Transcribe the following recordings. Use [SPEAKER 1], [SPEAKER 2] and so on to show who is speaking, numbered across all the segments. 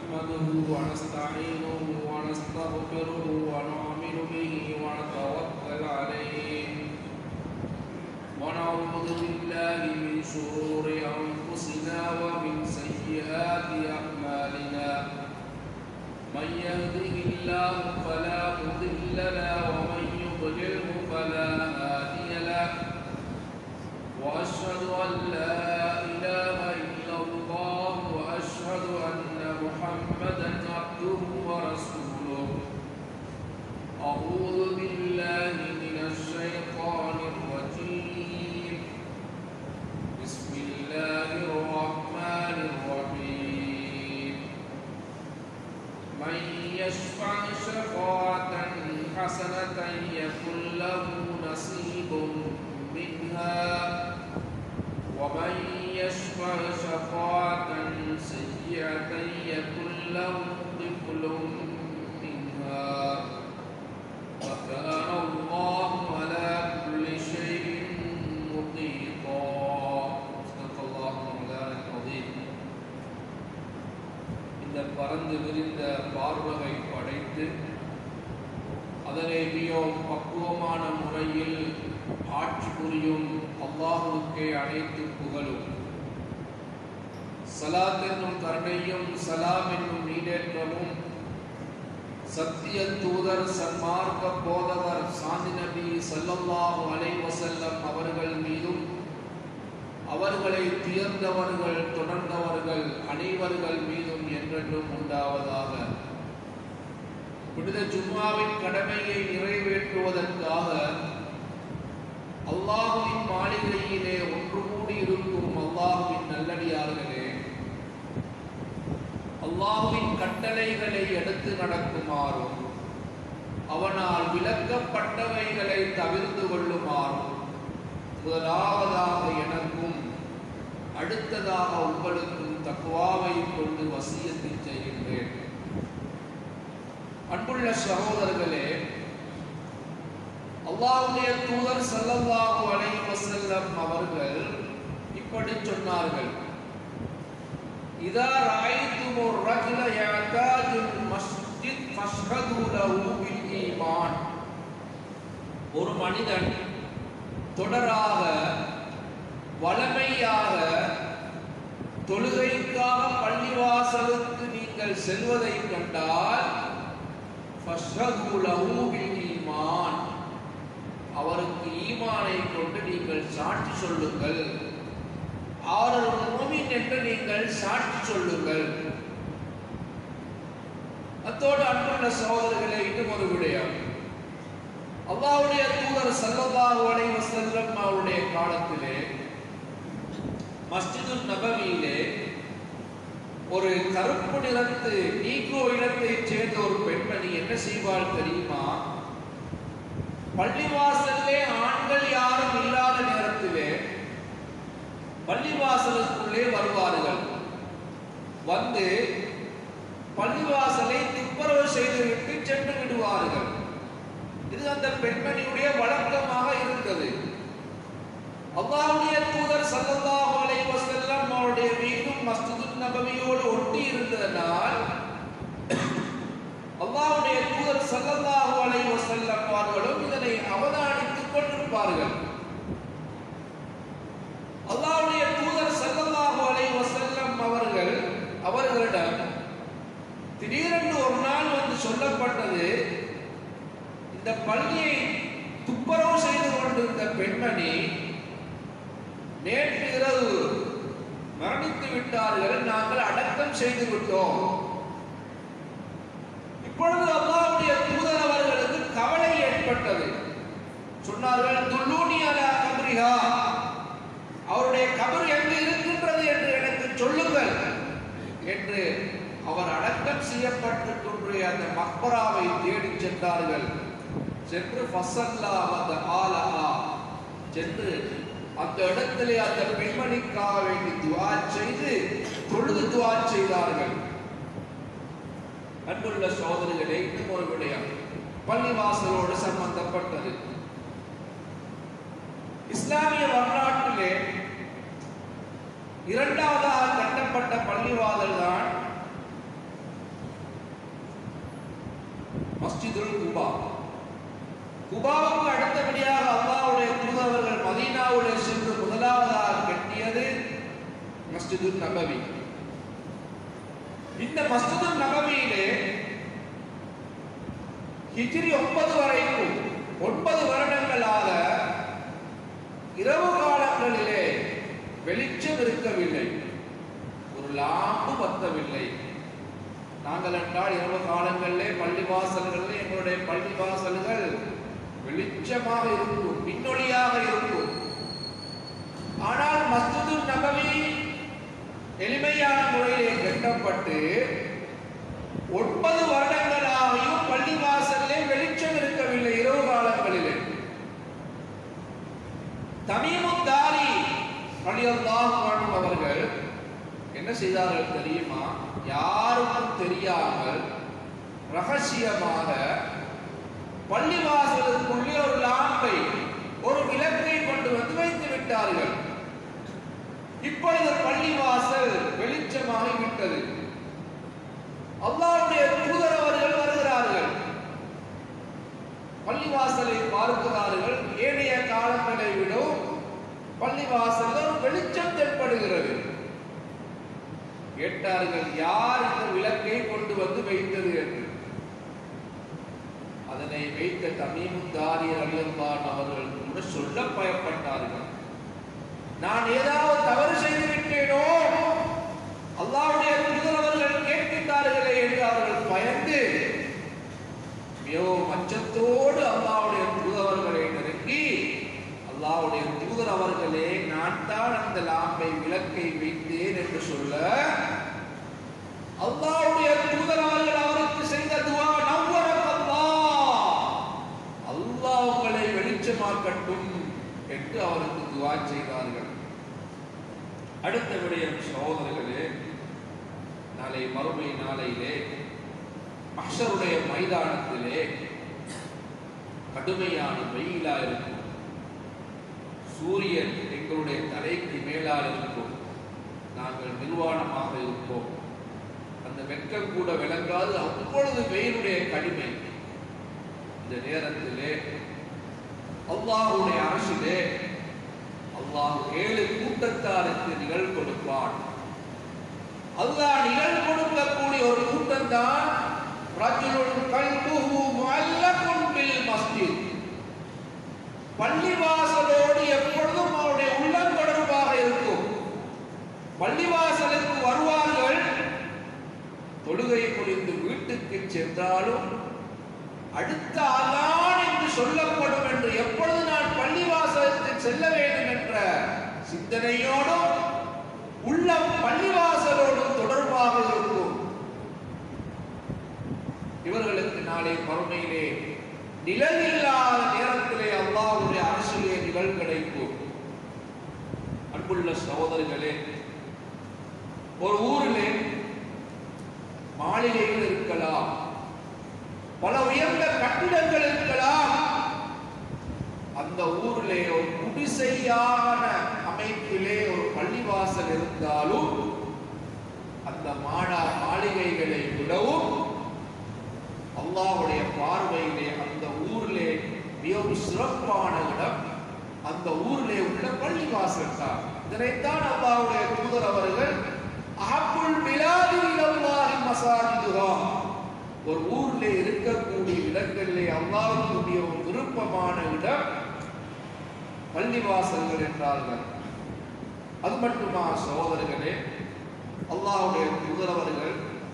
[SPEAKER 1] نحمده ونستعينه ونستغفره ونؤمن به ونتوكل عليه ونعوذ بالله من شرور أنفسنا ومن سيئات أعمالنا من يهده الله فلا مضل له ومن يضلله فلا هادي له وأشهد أن لا إله إلا الله وأشهد أن محمدا عبده ورسوله أعوذ بالله من الشيطان الرجيم بسم الله الرحمن الرحيم من يشفع شفاعة حسنة يكن له نصيب منها ومن يشفع شفاعة سيئة يكن له طفل منها وكان الله على كل شيء مقيتا صدق الله مولانا العظيم இந்த பறந்து விரிந்த பார்வகை படைத்து அதனை மிகவும் பக்குவமான முறையில் ஆட்சி புரியும் அல்லாஹுக்கே அனைத்து புகழும் சலாத் என்னும் கருணையும் சலாம் என்னும் நீடேற்றமும் சத்திய தூதர் சன்மார்க்க போதகர் சாந்தி நபி ஸல்லல்லாஹு அலைஹி வஸல்லம் அவர்கள் மீதும் அவர்களை தியர்ந்தவர்கள் தொடர்ந்தவர்கள் அனைவர்கள் மீதும் என்றென்றும் உண்டாவதாக புனித ஜும்மாவின் கடமையை நிறைவேற்றுவதற்காக அல்லாஹுவின் மாளிகையிலே ஒன்று கூடி இருக்கும் அல்லாஹுவின் நல்லடியார்களே அல்லாஹுவின் கட்டளைகளை எடுத்து நடக்குமாறும் அவனால் விளக்கப்பட்டவைகளை தவிர்த்து கொள்ளுமாறும் முதலாவதாக எனக்கும் அடுத்ததாக உங்களுக்கும் தக்குவாவை கொண்டு வசியத்தை செய்கின்றேன் அன்புள்ள சகோதரர்களே அல்லாஹ்வுடைய தூதர் ஸல்லல்லாஹு அலைஹி வஸல்லம் அவர்கள் இப்படி சொன்னார்கள் இதா ராய்துமுர் ரஜுல யஅதாஜுல் மஸ்ஜித் ஃபஷ்ஹது லஹு பில் ஈமான் ஒரு மனிதன் தொடராக வளமையாக தொழுகைக்காக பள்ளிவாசலுக்கு நீங்கள் செல்வதை கண்டால் ஃபஷ்ஹது லஹு பில் ஈமான் அவருக்கு ஈமானை கொண்டு நீங்கள் சாட்சி சொல்லுங்கள் அவர் ஒரு மூமின் என்று நீங்கள் சாட்சி சொல்லுங்கள் அத்தோடு அன்புள்ள சகோதரர்களே இன்னும் ஒரு விடயம் அல்லாஹ்வுடைய தூதர் ஸல்லல்லாஹு அலைஹி வஸல்லம் அவருடைய காலத்திலே மஸ்ஜிதுன் நபவியிலே ஒரு கருப்பு நிறத்து நீக்ரோ இனத்தைச் சேர்ந்த ஒரு பெண்மணி என்ன செய்வாள் தெரியுமா பள்ளிவாசலிலே ஆண்கள் யாரும் இல்லாத நேரத்திலே பள்ளிவாசலுக்குள்ளே வருவார்கள் வந்து பள்ளிவாசலை துப்புரவு செய்துவிட்டு சென்று விடுவார்கள் இது அந்த பெண்மணியுடைய வழக்கமாக இருந்தது அல்லாஹ்வுடைய தூதர் ஸல்லல்லாஹு அலைஹி வஸல்லம் அவருடைய வீடும் மஸ்ஜிதுன் நபவியோடு ஒட்டி இருந்ததனால் அல்லாஹ்வுடைய தூதர் ஸல்லல்லாஹு அலைஹி வஸல்லம் அவர்களும் இதனை அவதானித்துக் கொண்டிருப்பார்கள் அல்லாஹ்வுடைய தூதர் ஸல்லல்லாஹு அலைஹி வஸல்லம் அவர்கள் அவர்களிடம் திடீரென்று ஒரு நாள் வந்து சொல்லப்பட்டது இந்த பள்ளியை துப்புரவு செய்து கொண்டிருந்த பெண்மணி நேற்று இரவு மரணித்து விட்டார்கள் நாங்கள் அடக்கம் செய்து விட்டோம் இப்பொழுது அல்லாஹ்வுடைய தூதர் அவர்களுக்கு கவலை ஏற்பட்டது சொன்னார்கள் துல்லூனி அலா கபரிஹா அவருடைய கபர் எங்கு இருக்கின்றது என்று எனக்கு சொல்லுங்கள் என்று அவர் அடக்கம் செய்யப்பட்டு கொண்டு அந்த மக்பராவை தேடிச் சென்றார்கள் சென்று ஃபசல்லா அந்த ஆலஹா சென்று அந்த இடத்திலே அந்த பெண்மணிக்காக வேண்டி துவா செய்து தொழுது துவா செய்தார்கள் அன்புள்ள சோதரிகளே இன்னும் ஒரு விடயம் பள்ளிவாசலோடு சம்பந்தப்பட்டது இஸ்லாமிய வரலாற்றிலே இரண்டாவதாக கட்டப்பட்ட பள்ளிவாதல் தான் மஸ்ஜிதுல் குபா குபாவுக்கு அடுத்தபடியாக அல்லாஹ்வுடைய தூதரவர்கள் மதீனாவுடைய சென்று முதலாவதாக கட்டியது மஸ்ஜிதுல் நபவி இந்த மஸ்ஜிதுல் நபவியிலே ஹிஜ்ரி ஒன்பது வரைக்கும் ஒன்பது வருடங்களாக இரவு காலங்களிலே வெளிச்சம் இருக்கவில்லை ஒரு லாம்பு பத்தவில்லை நாங்கள் என்றால் இரவு காலங்களிலே பள்ளிவாசல்களில் எங்களுடைய பள்ளிவாசல்கள் வெளிச்சமாக இருக்கும் மின்னொளியாக இருக்கும் ஆனால் மஸ்ஜிது நபவி எளிமையான முறையிலே கட்டப்பட்டு ஒன்பது வருடங்களாகியும் பள்ளிவாசலிலே வெளிச்சம் இருக்கவில்லை இரவு காலங்களிலே தமீமுத்தாரி ரலியல்லாஹு அன்ஹு அவர்கள் என்ன செய்தார்கள் தெரியுமா யாருக்கும் தெரியாமல் ரகசியமாக பள்ளிவாசலுக்குள்ளே ஒரு லாம்பை ஒரு விளக்கை கொண்டு வந்து வைத்து விட்டார்கள் இப்பொழுது பள்ளிவாசல் வெளிச்சமாகி விட்டது அல்லாஹ்வுடைய தூதர் அவர்கள் வருகிறார்கள் பள்ளிவாசலை பார்க்கிறார்கள் ஏனைய காலங்களை விடவும் பள்ளிவாசலில் ஒரு வெளிச்சம் தென்படுகிறது கேட்டார்கள் யார் இந்த விளக்கை கொண்டு வந்து வைத்தது என்று அதனை வைத்த தமீமுத்தாரியர் அலியல்லான் அவர்கள் கூட சொல்ல பயப்பட்டார்கள் நான் ஏதாவது தவறு செய்து விட்டேனோ அல்லாஹ்வுடைய தூதர் அவர்கள் கேட்கின்றார்களே என்று அவர்கள் பயந்து மிகவும் அச்சத்தோடு அல்லாஹ்வுடைய தூதவர்களை நெருங்கி அல்லாஹ்வுடைய தூதர் அவர்களே நான் தான் அந்த லாம்பை விளக்கை வைத்தேன் என்று சொல்ல அல்லாஹ்வுடைய தூதர் அவர்கள் அவருக்கு செய்த துவா நவ்வரக் அல்லாஹ் அல்லாஹ் உங்களை வெளிச்சமாக்கட்டும் என்று அவருக்கு துவா செய்தார்கள் அடுத்த விடயம் சகோதரர்களே நாளை மறுமை நாளையிலே மஹ்ஷருடைய மைதானத்திலே கடுமையான வெயிலா இருக்கும் சூரியன் எங்களுடைய தலைக்கு மேலால் இருக்கும் நாங்கள் நிர்வாணமாக இருப்போம் அந்த வெட்கம் கூட விளங்காது அப்பொழுது வெயிலுடைய கடுமை இந்த நேரத்திலே அல்லாஹ்வுடைய அரசிலே அல்லாஹ் ஏழு கூட்டத்தாருக்கு நிகழ் கொடுப்பான் அல்லாஹ் நிகழ் கொடுக்கக்கூடிய ஒரு கூட்டம் தான் ரஜுலுன் கல்புஹு முஅல்லகுன் பில் மஸ்ஜித் பள்ளிவாசலோடு எப்பொழுதும் அவருடைய உள்ளம் தொடர்பாக இருக்கும் பள்ளிவாசலுக்கு வருவார்கள் தொழுகை புரிந்து வீட்டுக்கு சென்றாலும் அடுத்த அதான் என்று சொல்லப்படும் என்று எப்பொழுது நான் பள்ளிவாசலுக்கு செல்ல வேண்டும் என்ற சிந்தனையோடும் உள்ளம் பள்ளிவாசலோடும் தொடர்பாக இருக்கும் இவர்களுக்கு நாளை மறுமையிலே நிழல் இல்லாத நேரத்திலே அல்லாஹ்வுடைய அரசிலே நிகழ் கிடைக்கும் அன்புள்ள சகோதரர்களே ஒரு ஊரிலே மாளிகைகள் இருக்கலாம் பல உயர்ந்த கட்டிடங்கள் இருக்கலாம் அந்த ஊரிலே ஒரு குடிசையான அமைப்பிலே ஒரு பள்ளிவாசல் இருந்தாலும் அந்த மாடா மாளிகைகளை விடவும் அல்லாஹ்வுடைய பார்வையிலே அந்த ஊரிலே மிகவும் சிறப்பான இடம் அந்த ஊரிலே உள்ள பள்ளிவாசல் தான் இதனைத்தான் அல்லாஹ்வுடைய தூதர் அவர்கள் அஹப்புல் பிலாதி இலல்லாஹி மசாஜிதுஹா ஒரு ஊரிலே இருக்கக்கூடிய இடங்களிலே அல்லாஹ்வுக்கு மிகவும் விருப்பமான இடம் பள்ளிவாசல்கள் என்றார்கள் அது மட்டுமா சகோதரர்களே அல்லாஹ்வுடைய தூதர் அவர்கள்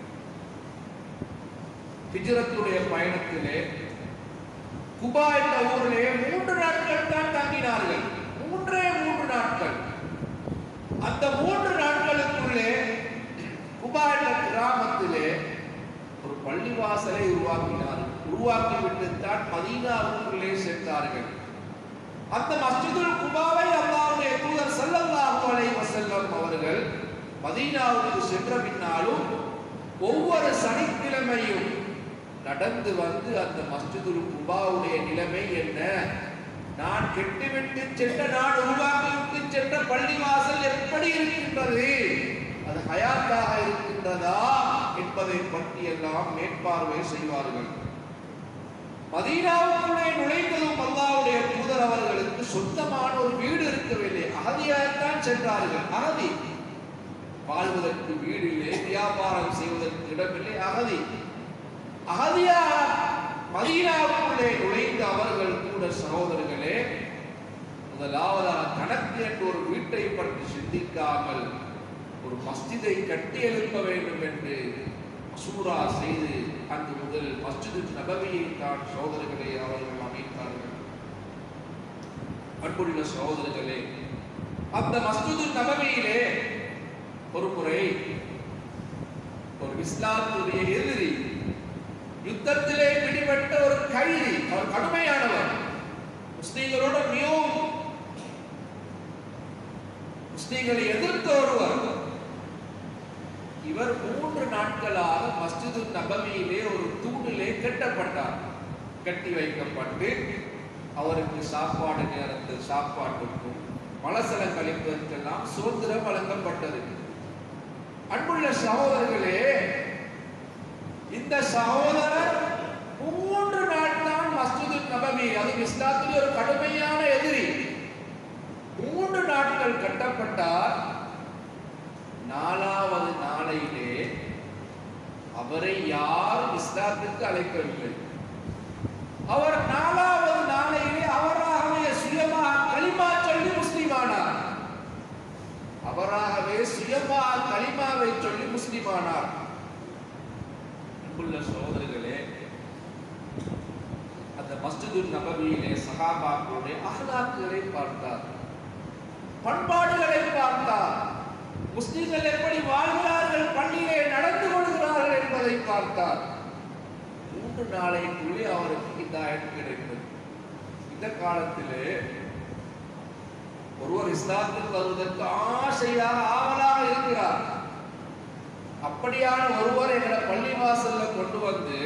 [SPEAKER 1] ஹிஜ்ரத்துடைய பயணத்திலே குபா என்ற ஊரிலே மூன்று நாட்கள் தான் தங்கினார்கள் மூன்றே மூன்று நாட்கள் அந்த மூன்று நாட்களுக்குள்ளே குபா என்ற கிராமத்திலே ஒரு பள்ளிவாசலை உருவாக்கினார்கள் உருவாக்கிவிட்டு தான் மதீனாவுக்குள்ளே சென்றார்கள் அந்த மஸ்ஜிதுல் குபாவை அல்லாஹ்வுடைய தூதர் ஸல்லல்லாஹு அலைஹி வஸல்லம் அவர்கள் மதீனாவுக்கு சென்ற பின்னாலும் ஒவ்வொரு சனிக்கிழமையும் நடந்து வந்து அந்த மஸ்ஜிதுல் குபாவுடைய நிலைமை என்ன நான் கெட்டுவிட்டு சென்ற நான் உருவாக்கிவிட்டு சென்ற பள்ளிவாசல் எப்படி இருக்கின்றது அது ஹயாத்தாக இருக்கின்றதா என்பதை பற்றி எல்லாம் மேற்பார்வை செய்வார்கள் மதீனாவுக்குள்ளே நுழைந்ததும் அல்லாஹ்வுடைய தூதர் அவர்களுக்கு சொந்தமான ஒரு வீடு இருக்கவில்லை அகதியாகத்தான் சென்றார்கள் அகதி வாழ்வதற்கு வீடு இல்லை வியாபாரம் செய்வதற்கு இடமில்லை அகதி அகதியா மதீனாவுக்குள்ளே நுழைந்த அவர்கள் கூட சகோதரர்களே முதலாவதாக தனக்கு என்று ஒரு வீட்டை பற்றி சிந்திக்காமல் ஒரு மஸ்ஜிதை கட்டி எழுப்ப வேண்டும் என்று மசூரா செய்து அங்கு முதல் மஸ்ஜிது நபவியை தான் சகோதரர்களை அவர்கள் அமைத்தார்கள் அன்புள்ள சகோதரர்களே அந்த மஸ்ஜிது நபவியிலே ஒரு முறை ஒரு இஸ்லாத்துடைய எதிரி யுத்தத்திலே பிடிபட்ட ஒரு கைதி அவர் கடுமையானவர் முஸ்லீம்களோட மிகவும் முஸ்லீம்களை எதிர்த்த ஒருவர் இவர் மூன்று நாட்களாக மஸ்ஜிது நபவியிலே ஒரு தூணிலே கட்டப்பட்டார் கட்டி வைக்கப்பட்டு அவருக்கு சாப்பாடு நேரத்தில் சாப்பாட்டுக்கும் மலசல கழிப்பதற்கெல்லாம் சுதந்திரம் வழங்கப்பட்டது அன்புள்ள சகோதரர்களே இந்த சகோதரர் மூன்று நாள் தான் மஸ்ஜிது நபவி அது இஸ்லாத்தில் ஒரு கடுமையான எதிரி மூன்று நாட்கள் கட்டப்பட்டார் நாலாவது நாளையிலே அவரை யாரும் இஸ்லாத்துக்கு அழைக்கவில்லை அவர் நாலாவது நாளையிலே அவராகவே சுயமாக களிமா சொல்லி முஸ்லிமானார் அவராகவே சுயமாக களிமாவை சொல்லி முஸ்லிமானார் அன்புள்ள சகோதரர்களே அந்த மஸ்ஜிது நபவியிலே சகாபாக்களுடைய அகலாக்குகளை பார்த்தார் பண்பாடுகளை பார்த்தார் முஸ்லிம்கள் எப்படி வாழ்கிறார்கள் பள்ளியிலே நடந்து கொள்கிறார்கள் என்பதை பார்த்தார் மூன்று நாளைக்குள்ளே அவருக்கு இதாயத் கிடைத்தது இந்த காலத்திலே ஒருவர் இஸ்லாத்துக்கு வருவதற்கு ஆசையாக ஆவலாக இருக்கிறார் அப்படியான ஒருவர் எங்களை பள்ளிவாசல்ல கொண்டு வந்து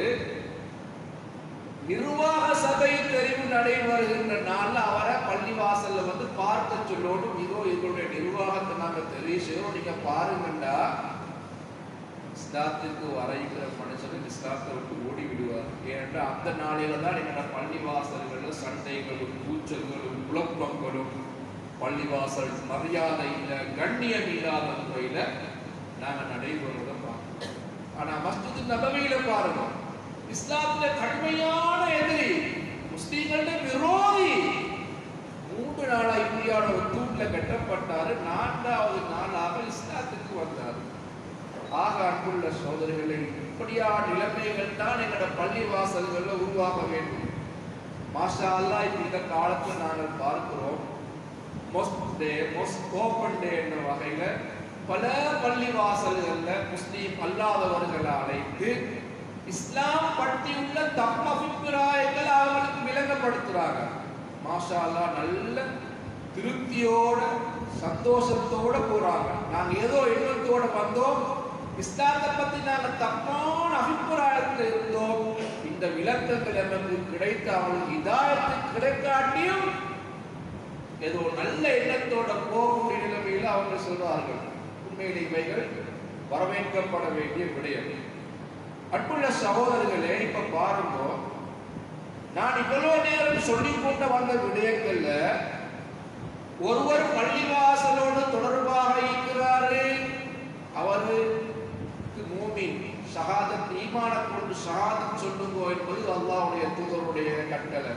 [SPEAKER 1] நிர்வாக சபை தெரிவு நடைபெறுகின்ற நாள்ல அவரை பள்ளிவாசல்ல வந்து பார்க்க சொல்லோடும் இதோ எங்களுடைய நிர்வாகத்தை நாங்க தெரிவு செய்யறோம் நீங்க பாருங்கண்டா இஸ்லாத்துக்கு வரைகிற மனுஷன் இஸ்லாத்தை விட்டு ஓடி விடுவார் ஏனென்றால் அந்த நாளில தான் எங்களோட பள்ளிவாசல்கள்ல சண்டைகளும் கூச்சல்களும் குழப்பங்களும் பள்ளிவாசல் மரியாதை இல்லை கண்ணியம் இல்லாத முறையில நாங்க நடைபெறுவதை பார்க்கிறோம் ஆனா மஸ்ஜித் நபவியில பாருங்க இஸ்லாத்துல கடுமையான எதிரி முஸ்லீம்கள விரோதி மூன்று நாளா இப்படியான ஒரு தூண்ல கட்டப்பட்டாரு நான்காவது நாளாக இஸ்லாத்துக்கு வந்தார் ஆக அன்புள்ள சோதரிகளை இப்படியான நிலைமைகள் தான் எங்களோட பள்ளி வாசல்கள்ல உருவாக வேண்டும் மாஷா அல்லாஹ் இப்ப இந்த காலத்தில் நாங்கள் பார்க்கிறோம் most day most open day என்ற வகையில பல பள்ளி வாசல்கள்ல முஸ்லீம் அல்லாதவர்களை அழைத்து இஸ்லாம் பற்றியுள்ள தம் அபிப்பிராயங்கள் அவர்களுக்கு விளங்கப்படுத்துறாங்க மாஷா அல்லாஹ் நல்ல திருப்தியோட சந்தோஷத்தோட போறாங்க நாங்க ஏதோ எண்ணத்தோட வந்தோம் இஸ்லாத்தை பத்தி நாங்க தப்பான அபிப்பிராயத்தில் இருந்தோம் இந்த விளக்கங்கள் எமக்கு கிடைத்த அவளுக்கு இதாயத்து கிடைக்காட்டியும் ஏதோ நல்ல எண்ணத்தோட போகக்கூடிய நிலைமையில் அவங்க சொல்றார்கள் உண்மையிலே இவைகள் வரவேற்கப்பட வேண்டிய விடயம் அன்புள்ள சகோதரர்களே இப்ப பாருங்க நான் இவ்வளவு நேரம் சொல்லி கொண்டு வந்த விடயங்கள்ல ஒருவர் பள்ளிவாசலோடு தொடர்பாக இருக்கிறாரு அவருக்கு மூமின் ஷஹாதத் ஈமான கொண்டு ஷஹாதத் சொல்லுங்கோ என்பது அல்லாஹ்வுடைய தூதருடைய கட்டளை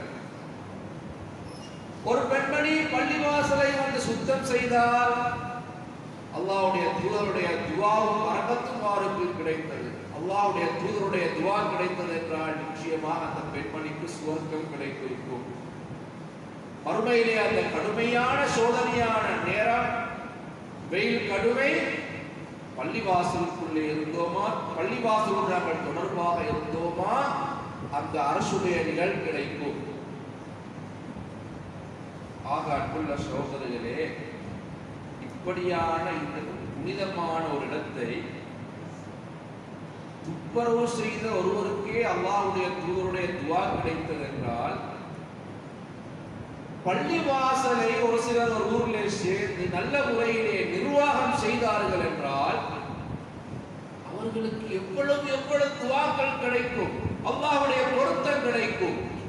[SPEAKER 1] ஒரு பெண்மணி பள்ளிவாசலை வந்து சுத்தம் செய்தால் அல்லாஹ்வுடைய தூதருடைய துவாவும் பரக்கத்தும் அவருக்கு கிடைத்தது அல்லாஹ்வுடைய தூதருடைய துவா கிடைத்தது என்றால் நிச்சயமாக அந்த பெண்மணிக்கு சுவர்க்கம் கிடைத்திருக்கும் மறுமையிலே அந்த கடுமையான சோதனையான நேரம் வெயில் கடுமை பள்ளிவாசலுக்குள்ளே இருந்தோமா பள்ளிவாசலோடு நாங்கள் தொடர்பாக இருந்தோமா அந்த அரசுடைய நிழல் கிடைக்கும் ஆக அன்புள்ள சகோதரர்களே இப்படியான இந்த புனிதமான ஒரு இடத்தை துப்புரவு செய்த ஒருவருக்கே அல்லாஹ்வுடைய தூதருடைய துவா கிடைத்தது என்றால் பள்ளிவாசலை ஒரு சிலர் ஒரு ஊரிலே சேர்ந்து நல்ல முறையிலே நிர்வாகம் செய்தார்கள் என்றால் அவர்களுக்கு எவ்வளவு எவ்வளவு துவாக்கள் கிடைக்கும் அல்லாஹ்வுடைய பொருத்தம் கிடைக்கும்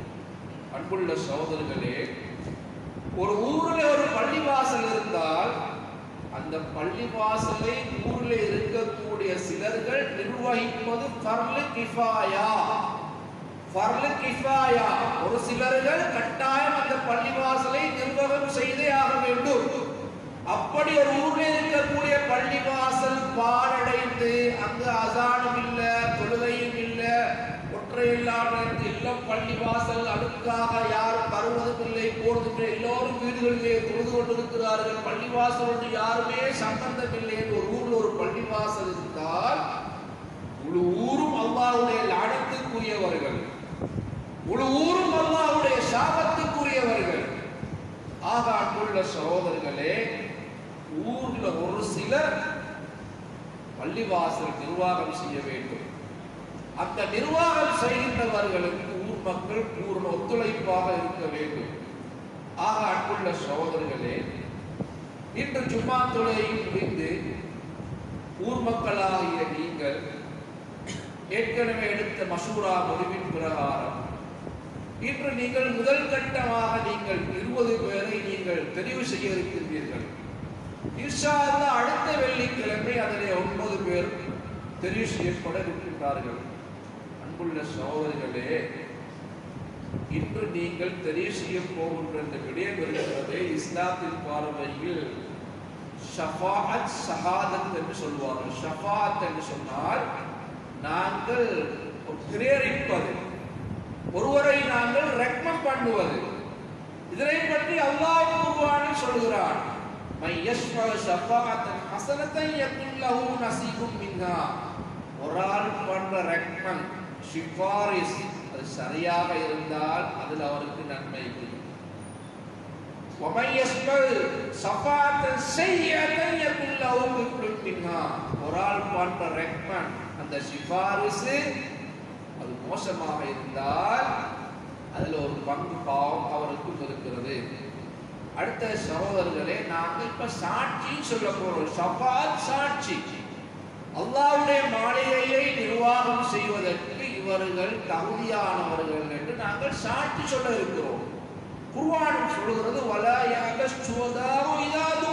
[SPEAKER 1] அன்புள்ள சகோதரர்களே ஒரு ஊர்ல ஒரு பள்ளிவாசல் இருந்தால் அந்த பள்ளிவாசலை ஊர்ல இருக்கக்கூடிய சிலர்கள் நிர்வகிப்பது ஃபர்லு கிஃபாயா ஃபர்லு கிஃபாயா ஒரு சிலர்கள் கட்டாயம் அந்த பள்ளிவாசலை நிர்வாகம் செய்தே ஆக வேண்டும் அப்படி ஒரு ஊர்ல இருக்கக்கூடிய பள்ளிவாசல் பாழடைந்து அங்கு அசானும் இல்ல தொழுகையும் இல்ல ஒற்றையில்லாத இல்லம் பள்ளிவாசல் அடுக்காக யாரும் வருவதும் இல்லை போவதும் இல்லை எல்லோரும் வீடுகளிலே தொழுது கொண்டிருக்கிறார்கள் பள்ளிவாசலோடு யாருமே சம்பந்தம் இல்லை என்று ஒரு ஊர்ல ஒரு பள்ளிவாசல் இருந்தால் முழு ஊரும் அல்லாஹ்வுடைய லானத்துக்குரியவர்கள் முழு ஊரும் அல்லாஹ்வுடைய சாபத்துக்குரியவர்கள் ஆக அன்புள்ள சகோதரர்களே ஊர்ல ஒரு சிலர் பள்ளிவாசல் நிர்வாகம் செய்ய வேண்டும் அந்த நிர்வாகம் செய்கின்றவர்களுக்கு ஊர் மக்கள் பூர்ண ஒத்துழைப்பாக இருக்க வேண்டும் ஆக அன்புள்ள சகோதரர்களே இன்று ஜும்மா தொழுகை முடிந்து ஊர் மக்களாகிய நீங்கள் ஏற்கனவே எடுத்த மசூரா முடிவின் பிரகாரம் இன்று நீங்கள் முதல் கட்டமாக நீங்கள் இருபது பேரை நீங்கள் தெரிவு செய்ய இருக்கின்றீர்கள் இன்ஷா அல்லாஹ் அடுத்த வெள்ளிக்கிழமை அதிலே ஒன்பது பேர் தெரிவு செய்யப்பட இருக்கின்றார்கள் அன்புள்ள சகோதரிகளே இன்று நீங்கள் தெரிவு செய்ய போகின்ற இந்த விடயம் இருக்கிறதே இஸ்லாத்தின் பார்வையில் ஷஃபாஅத் ஷஹாதத் என்று சொல்வார்கள் ஷஃபாத் என்று சொன்னால் நாங்கள் பிரேரிப்பது ஒருவரை நாங்கள் ரெக்கமெண்ட் பண்ணுவது இதனை பற்றி அல்லாஹ் குர்ஆனில் சொல்கிறான் மை யஷ்ஃபா ஷஃபாஅத்தன் ஹஸனத்தன் யகுல் லஹு நஸீபும் மின்ஹா ஒரு ஆள் பண்ற ரெக்கமெண்ட் சிஃபாரிஸ் அது சரியாக இருந்தால் அதில் அவருக்கு நன்மை கிடைக்கும் ومن يسمع صفاة سيئة يكن له مثل منها ஒரு ஆள் பண்ற ரெக்கமெண்ட் அந்த சிபாரிசு அது மோசமாக இருந்தால் அதுல ஒரு பங்கு பாவம் அவருக்கும் இருக்கிறது அடுத்த சகோதரர்களே நாங்க இப்ப சாட்சி சொல்ல போறோம் ஷபாத் சாட்சி அல்லாஹ்வுடைய மாளிகையை நிர்வாகம் செய்வதற்கு இவர்கள் தகுதியானவர்கள் என்று நாங்கள் சாட்சி சொல்ல இருக்கிறோம் குர்ஆன் சொல்கிறது வலா யாகஸ்துவதாவு இதாது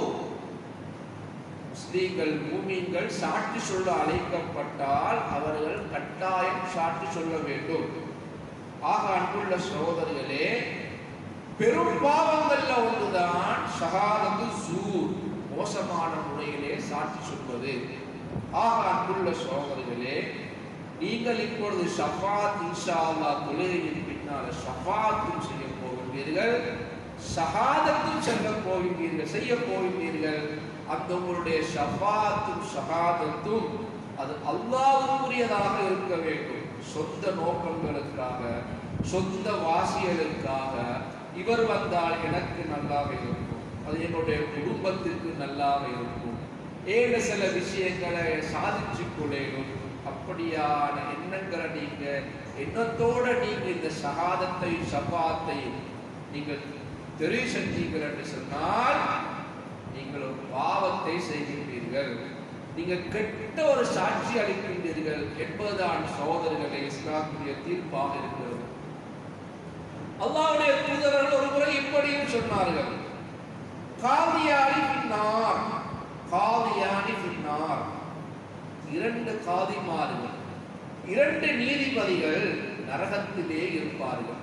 [SPEAKER 1] முஸ்லீம்கள் மூமின்கள் சாட்சி சொல்ல அழைக்கப்பட்டால் அவர்கள் கட்டாயம் சாட்சி சொல்ல வேண்டும் ஆக அன்புள்ள சகோதரர்களே பெரும் பாவங்கள்ல ஒன்றுதான் ஷஹாதத்து ஜூர் மோசமான முறையிலே சாட்சி சொல்வது ஆக அன்புள்ள சகோதரர்களே நீங்கள் இப்பொழுது ஷஃபாத் இன்ஷா அல்லாஹ் தொழுகையின் பின்னால் ஷஃபாத்தும் செய்ய போகின்றீர்கள் ஷஹாதத்தும் செல்ல போகின்றீர்கள் செய்ய போகின்றீர்கள் அந்த உங்களுடைய ஷஃபாத்தும் ஷஹாதத்தும் அது அல்லாஹ்வுக்குரியதாக இருக்க வேண்டும் சொந்த நோக்கங்களுக்காக சொந்த வாசியலுக்காக இவர் வந்தால் எனக்கு நல்லாக இருக்கும் அது என்னுடைய குடும்பத்திற்கு நல்லாக இருக்கும் ஏழு சில விஷயங்களை சாதிச்சு கொள்ளையும் அப்படியான எண்ணங்களை நீங்க எண்ணத்தோட நீங்க இந்த ஷஹாதத்தை ஷபாத்தை நீங்கள் தெரிவு செஞ்சீர்கள் என்று சொன்னால் நீங்கள் ஒரு பாவத்தை செய்கின்றீர்கள் நீங்கள் கெட்ட ஒரு சாட்சி அளிக்கின்றீர்கள் என்பதுதான் சகோதரர்களை இஸ்லாமுடைய தீர்ப்பாக இருக்கிறது அல்லாஹ்வுடைய தூதர்கள் ஒரு முறை இப்படியும் சொன்னார்கள் காதியானி பின்னார் காதியானி பின்னார் இரண்டு காதிமார்கள் இரண்டு நீதிபதிகள் நரகத்திலே இருப்பார்கள்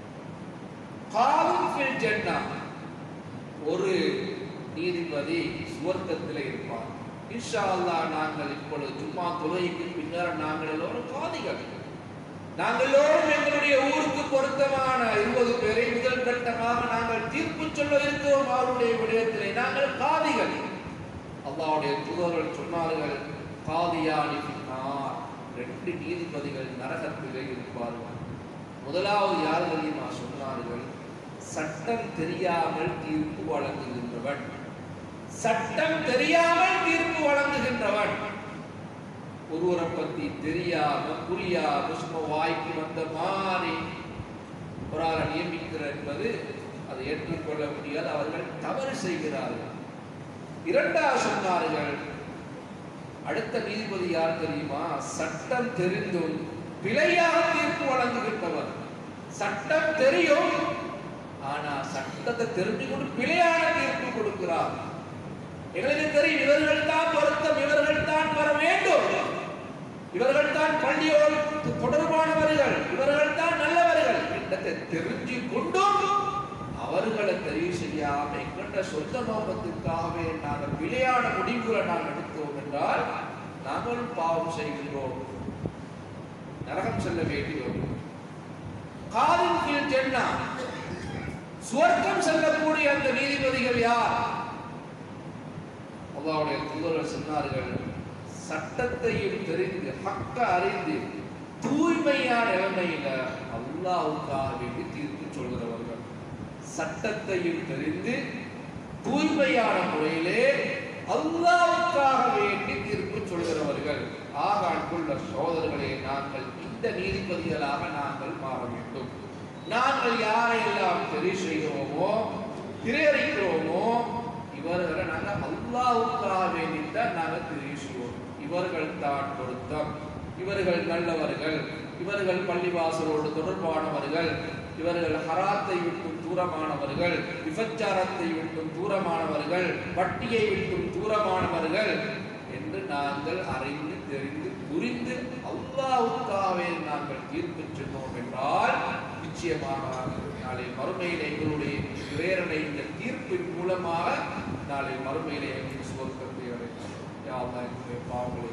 [SPEAKER 1] காதும் ஃபில் ஜன்னா ஒரு நீதிபதி சுவர்க்கத்திலே இருப்பார் இன்ஷா அல்லாஹ் நாங்கள் இப்பொழுது ஜும்மா தொழுகைக்கு பின்னர் நாங்கள் எல்லோரும் காதிகள் நாங்கள் எல்லோரும் எங்களுடைய ஊருக்கு பொருத்தமான இருபது பேரை முதல் கட்டமாக நாங்கள் தீர்ப்பு சொல்ல இருக்கிறோம் அவருடைய விடயத்திலே நாங்கள் காதிகள் அல்லாவுடைய தூதர்கள் சொன்னார்கள் காதியானி பின்னார் ரெண்டு நீதிபதிகள் நரகத்திலே இருப்பார்கள் முதலாவது யார் தெரியுமா சொன்னார்கள் சட்டம் தெரியாமல் தீர்ப்பு வழங்குகின்றவன் சட்டம் தெரியாமல் தீர்ப்பு வழங்குகின்றவன் ஒருவரை பத்தி தெரியாம புரியாம சும்மா வாய்க்கு வந்த மாதிரி ஒரு ஆளை நியமிக்கிற என்பது அதை ஏற்றுக்கொள்ள முடியாது அவர்கள் தவறு செய்கிறார்கள் இரண்டாவது சொன்னார்கள் அடுத்த நீதிபதி யார் தெரியுமா சட்டம் தெரிந்தும் பிழையாக தீர்ப்பு வழங்குகின்றவர் சட்டம் தெரியும் ஆனா சட்டத்தை தெரிஞ்சு கொண்டு பிழையான தீர்ப்பு கொடுக்கிறார் எங்களுக்கு தெரியும் இவர்கள் தான் பொருத்தம் இவர்கள் தான் வர வேண்டும் இவர்கள் தான் பள்ளியோடு தொடர்பானவர்கள் இவர்கள் தான் நல்லவர்கள் என்றதை தெரிஞ்சு கொண்டும் அவர்களை தெரிவு செய்யாம எங்கண்ட சொந்த நோக்கத்திற்காகவே நாங்கள் பிழையான முடிவுகளை நாங்கள் எடுத்தோம் என்றால் நாங்கள் பாவம் செய்கிறோம் நரகம் செல்ல வேண்டியோம் காலின் கீழ் சென்னா சுவர்க்கம் செல்லக்கூடிய அந்த நீதிபதிகள் யார் அல்லாவுடைய தூதர்கள் சொன்னார்கள் சட்டத்தையும் தெரிந்து ஹக்க அறிந்து தூய்மையான நிலைமையில அல்லாவுக்காக வேண்டி தீர்ப்பு சொல்கிறவர்கள் சட்டத்தையும் தெரிந்து தூய்மையான முறையிலே அல்லாவுக்காக வேண்டி தீர்ப்பு சொல்கிறவர்கள் ஆக அன்புள்ள சோதரர்களே நாங்கள் இந்த நீதிபதிகளாக நாங்கள் மாற வேண்டும் நாங்கள் யாரையெல்லாம் தெரிவு செய்கிறோமோ திரையறிக்கிறோமோ இவர்களை நாங்கள் அல்லாவுக்காக வேண்டித்தான் நாங்கள் தெரிவு செய்வோம் இவர்கள் தான் பொருத்தம் இவர்கள் நல்லவர்கள் இவர்கள் பள்ளிவாசலோடு தொடர்பானவர்கள் இவர்கள் ஹராத்தை விட்டும் தூரமானவர்கள் விபச்சாரத்தை விட்டும் தூரமானவர்கள் வட்டியை விட்டும் தூரமானவர்கள் என்று நாங்கள் அறிந்து தெரிந்து புரிந்து அல்லாவுக்காகவே நாங்கள் தீர்ப்பு சென்றோம் என்றால் நிச்சயமாக நாளை மறுமையிலே எங்களுடைய பிரேரணை இந்த தீர்ப்பின் மூலமாக நாளை மறுமையிலே எங்களுக்கு சுவர்க்கத்தை அடைக்கும் யா அல்லாஹ் எங்களுடைய பாவங்களை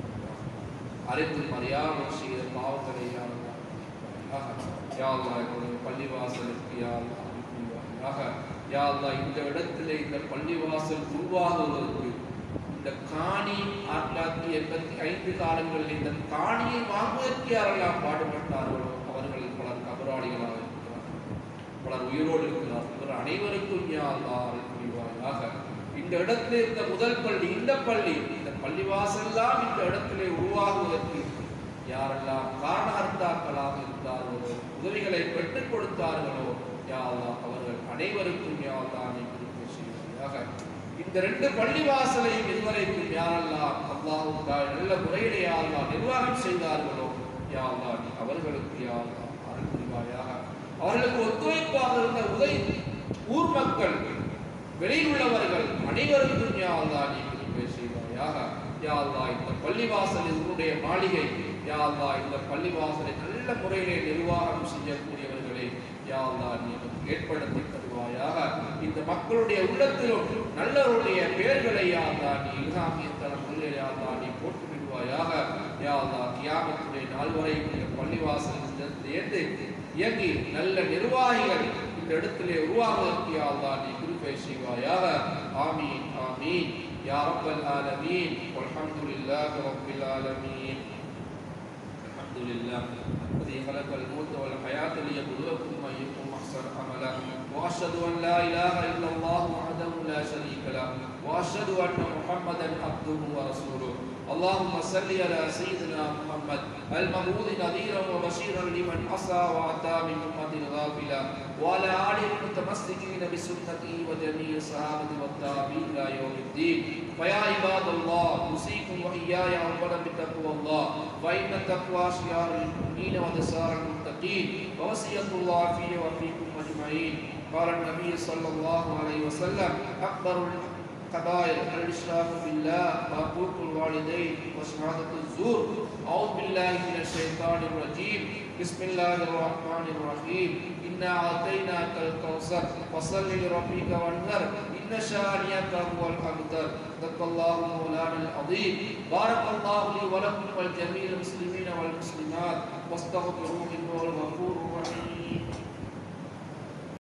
[SPEAKER 1] அறிந்தும் அறியாமல் செய்த பாவங்களை யா அல்லாஹ் ஆக, யா அல்லாஹ் எங்களுடைய பள்ளிவாசலுக்கு யா அல்லாஹ் அனுப்புவாயாக யா அல்லாஹ் இந்த இடத்திலே இந்த பள்ளிவாசல் உருவாகுவதற்கு இந்த காணி ஆயிரத்தி தொள்ளாயிரத்தி எண்பத்தி ஐந்து காலங்களில் இந்த காணியை வாங்குவதற்கு யாரெல்லாம் பாடுபட்டார்களோ அவர்கள் பலர் கபராளிகளாக இருக்கிறார்கள் பலர் உயிரோடு இருக்கிறார் இவர் அனைவருக்கும் யா அல்லாஹ் அருள் புரிவாயாக இந்த இடத்திலே இந்த முதல் பள்ளி இந்த பள்ளி இந்த பள்ளிவாசல்லாம் இந்த இடத்திலே உருவாகுவதற்கு யாரெல்லாம் காரணகர்த்தாக்களாக இருந்தார்களோ உதவிகளை பெற்றுக் கொடுத்தார்களோ யா அல்லாஹ் அவர்கள் அனைவருக்கும் யா அல்லாஹ் நீ கிருபை செய்வாயாக இந்த ரெண்டு பள்ளிவாசலையும் இதுவரைக்கும் யாரெல்லாம் அல்லாஹுக்காக நல்ல முறையிலே யா அல்லாஹ் நிர்வாகம் செய்தார்களோ யா அல்லாஹ் நீ அவர்களுக்கு யா அல்லாஹ் அருள் புரிவாயாக அவர்களுக்கு ஒத்துழைப்பாக இருந்த உதவி ஊர் மக்கள் வெளியில் உள்ளவர்கள் அனைவருக்கும் யா அல்லாஹ் நீ கிருபை செய்வாயாக யா அல்லாஹ் இந்த பள்ளிவாசல் இதனுடைய மாளிகை யா அல்லாஹ் இந்த பள்ளிவாசலை நல்ல முறையிலே நிர்வாகம் செய்யக்கூடியவர்களை யா அல்லாஹ் நீ நமக்கு ஏற்படுத்தி தருவாயாக இந்த மக்களுடைய உள்ளத்திலும் நல்லவருடைய பெயர்களை யா அல்லாஹ் நீ இல்ஹாமிய தரமுள்ள யா அல்லாஹ் நீ போட்டு விடுவாயாக யா அல்லாஹ் கியாமத்துடைய நாள் வரை இந்த பள்ளிவாசல் இருந்து இயங்கி நல்ல நிர்வாகிகள் இந்த இடத்திலே உருவாகுவதற்கு யா அல்லாஹ் நீ கிருபை செய்வாயாக ஆமீன் ஆமீன் யா ரப்பல் ஆலமீன் வல்ஹம்துலில்லாஹி ரப்பில் ஆலமீன் الحمد لله الذي خلق الموت والحياة ليبلوكم أيكم أحسن عملا وأشهد أن لا إله إلا الله وحده لا شريك له وأشهد أن محمدا عبده ورسوله اللهم صل على سيدنا محمد المبعوث نذيرا وبشيرا لمن عصى وأتى من أمة الغافلة وعلى آله المتمسكين بسنته وجميع الصحابة والتابعين إلى يوم الدين فيا عباد الله أوصيكم وإياي أولا بتقوى الله فإن التقوى شعار المؤمنين ودسار المتقين ووصية الله في وفيكم أجمعين قال النبي صلى الله عليه وسلم أكبر الكبائر الإشراك بالله وحقوق الوالدين وشهادة الزور أعوذ بالله من الشيطان الرجيم بسم الله الرحمن الرحيم إنا أعطيناك الكوثر فصل لربك وانهر إن شانئك هو الأبتر صدق الله مولانا العظيم بارك الله لي ولكم والجميع المسلمين والمسلمات واستغفروه إنه هو الغفور الرحيم